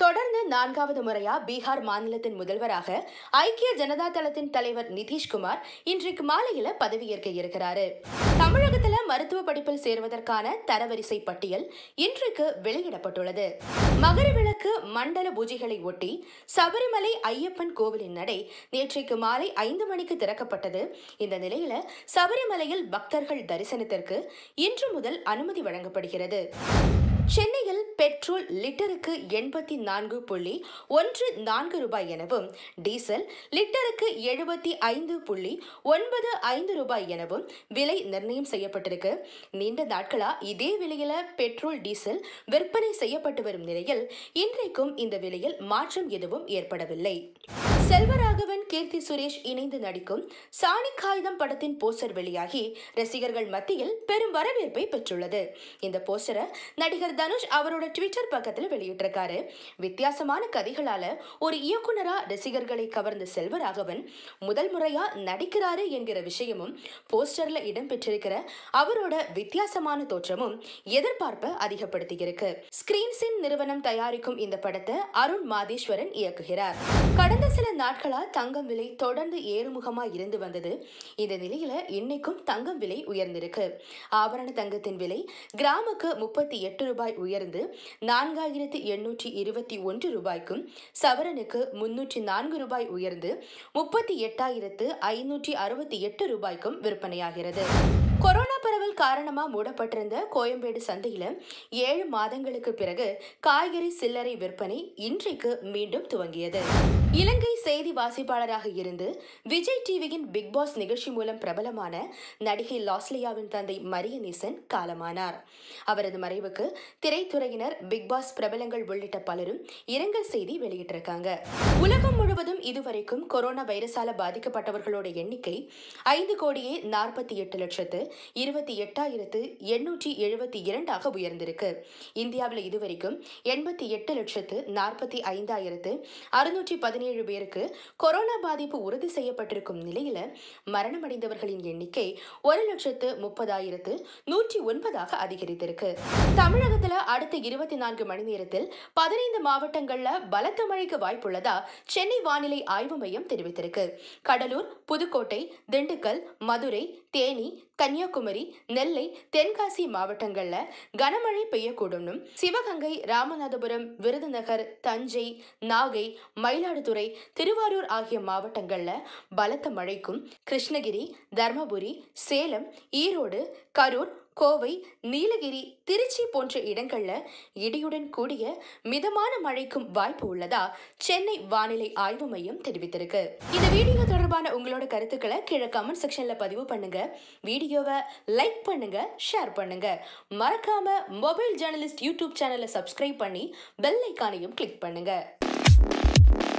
தொடர்ந்து நான்காவது முறையா பீகார் மாநிலத்தின் முதல்வராக ஐக்கிய ஜனதா தளத்தின் தலைவர் நிதிஷ்குமார் இன்றைக்கு மாலையில பதவியேற்க இருக்கிறாரு தமிழகத்துல மருத்துவ படிப்பில் சேர்வதற்கான தரவரிசை பட்டியல் இன்றைக்கு வெளியிடப்பட்டுள்ளது மகர விளக்கு மண்டல பூஜைகளை ஒட்டி சபரிமலை ஐயப்பன் கோவிலின் நடை நேற்றைக்கு மாலை ஐந்து மணிக்கு திறக்கப்பட்டது இந்த நிலையில சபரிமலையில் பக்தர்கள் தரிசனத்திற்கு இன்று முதல் அனுமதி வழங்கப்படுகிறது சென்னையில் பெட்ரோல் லிட்டருக்கு எண்பத்தி நான்கு புள்ளி ஒன்று நான்கு ரூபாய் எனவும் டீசல் லிட்டருக்கு எழுபத்தி ஐந்து புள்ளி ஒன்பது ஐந்து ரூபாய் எனவும் விலை நிர்ணயம் செய்யப்பட்டிருக்கு நீண்ட நாட்களா இதே விலையில பெட்ரோல் டீசல் விற்பனை செய்யப்பட்டு வரும் நிலையில் இன்றைக்கும் இந்த விலையில் மாற்றம் எதுவும் ஏற்படவில்லை செல்வராகவன் கீர்த்தி சுரேஷ் இணைந்து நடிக்கும் சாணி காகிதம் படத்தின் போஸ்டர் வெளியாகி ரசிகர்கள் மத்தியில் பெரும் வரவேற்பை பெற்றுள்ளது இந்த போஸ்டரை நடிகர் தனுஷ் அவரோட ட்விட்டர் பக்கத்தில் வெளியிட்டிருக்காரு வித்தியாசமான கதைகளால ஒரு இயக்குனரா ரசிகர்களை கவர்ந்த செல்வராகவன் முதல் முறையா நடிக்கிறாரு என்கிற விஷயமும் போஸ்டர்ல இடம்பெற்றிருக்கிற அவரோட வித்தியாசமான தோற்றமும் எதிர்பார்ப்பை அதிகப்படுத்தியிருக்கு ஸ்கிரீன்சின் நிறுவனம் தயாரிக்கும் இந்த படத்தை அருண் மாதேஸ்வரன் இயக்குகிறார் கடந்த சில நாட்களா தங்கம் விலை தொடர்ந்து ஏறுமுகமா இருந்து வந்தது இந்த நிலையில இன்னைக்கும் தங்கம் விலை உயர்ந்திருக்கு ஆபரண தங்கத்தின் விலை கிராமுக்கு முப்பத்தி எட்டு ரூபாய் உயர்ந்து நான்காயிரத்தி எண்ணூற்றி இருபத்தி ஒன்று ரூபாய்க்கும் சவரனுக்கு முன்னூற்றி நான்கு ரூபாய் உயர்ந்து முப்பத்தி எட்டாயிரத்து ஐநூற்றி அறுபத்தி எட்டு ரூபாய்க்கும் விற்பனையாகிறது கொரோனா பரவல் காரணமா மூடப்பட்டிருந்த கோயம்பேடு சந்தையில ஏழு மாதங்களுக்கு பிறகு காய்கறி சில்லறை விற்பனை இன்றைக்கு மீண்டும் துவங்கியது இலங்கை செய்தி வாசிப்பாளராக இருந்து விஜய் டிவியின் பிக் பாஸ் நிகழ்ச்சி மூலம் பிரபலமான நடிகை லாஸ்லியாவின் தந்தை மரியநேசன் காலமானார் அவரது மறைவுக்கு திரைத்துறையினர் பிக் பாஸ் பிரபலங்கள் உள்ளிட்ட பலரும் இரங்கல் செய்தி வெளியிட்டிருக்காங்க உலகம் முழுவதும் இதுவரைக்கும் கொரோனா வைரஸால பாதிக்கப்பட்டவர்களோட எண்ணிக்கை ஐந்து கோடியே நாற்பத்தி எட்டு லட்சத்து இருபத்தி எட்டாயிரத்து எண்ணூற்றி எழுபத்தி இரண்டாக உயர்ந்திருக்கு இந்தியாவில் இதுவரைக்கும் எண்பத்தி எட்டு லட்சத்து நாற்பத்தி ஐந்தாயிரத்து அறுநூற்றி பதினேழு பேருக்கு கொரோனா பாதிப்பு உறுதி செய்யப்பட்டிருக்கும் நிலையில மரணமடைந்தவர்களின் எண்ணிக்கை ஒரு லட்சத்து முப்பதாயிரத்து நூற்றி ஒன்பதாக அதிகரித்திருக்கு தமிழகத்துல அடுத்த இருபத்தி நான்கு மணி நேரத்தில் பதினைந்து மாவட்டங்கள்ல பலத்த மழைக்கு வாய்ப்புள்ளதா சென்னை வானிலை ஆய்வு மையம் தெரிவித்திருக்கு கடலூர் புதுக்கோட்டை திண்டுக்கல் மதுரை தேனி கன்னியாகுமரி நெல்லை தென்காசி மாவட்டங்கள்ல கனமழை பெய்யக்கூடும்னும் சிவகங்கை ராமநாதபுரம் விருதுநகர் தஞ்சை நாகை மயிலாடுதுறை திருவாரூர் ஆகிய மாவட்டங்கள்ல பலத்த மழைக்கும் கிருஷ்ணகிரி தர்மபுரி சேலம் ஈரோடு கரூர் கோவை நீலகிரி திருச்சி போன்ற இடங்கள்ல இடியுடன் கூடிய மிதமான மழைக்கும் வாய்ப்பு உள்ளதா சென்னை வானிலை ஆய்வு மையம் தெரிவித்திருக்கு இந்த வீடியோ தொடர்பான உங்களோட கருத்துக்களை கீழே கமெண்ட் செக்ஷன்ல பதிவு பண்ணுங்க வீடியோவை லைக் பண்ணுங்க ஷேர் பண்ணுங்க மறக்காம மொபைல் ஜேர்னலிஸ்ட் யூடியூப் சேனலை சப்ஸ்கிரைப் பண்ணி பெல் ஐக்கானையும் கிளிக் பண்ணுங்க